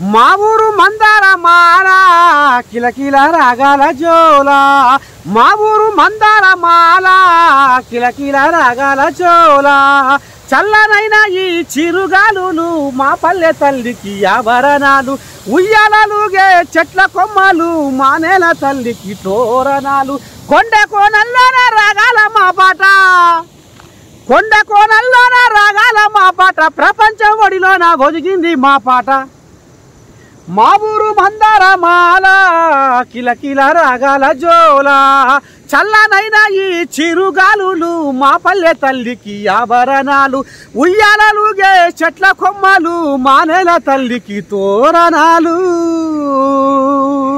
మా ఊరు మందార మాల కిలకిల రాగాల జోల మా ఊరు మందార మాల కిలకిల రాగాల జోల చల్లనైన ఈ చిరుగాలులు మా పల్లె తల్లికి ఆభరణాలు ఉయ్యాలలుగే చెట్ల కొమ్మలు మా నేల తల్లికి తోరణాలు కొండ కోనల్లోన రాగాల మా పాట కొండ కోనల్లోన రాగాల మా పాట ప్రపంచం ఒడిలోన ఒదిగింది మా పాట మా ఊరు మందార మాల కిలకిల రాగాల జోల చల్లనైన ఈ చిరుగాలులు మా పల్లె తల్లికి ఆభరణాలు ఉయ్యాలలుగే చెట్ల కొమ్మలు మా నెల తల్లికి తోరణాలు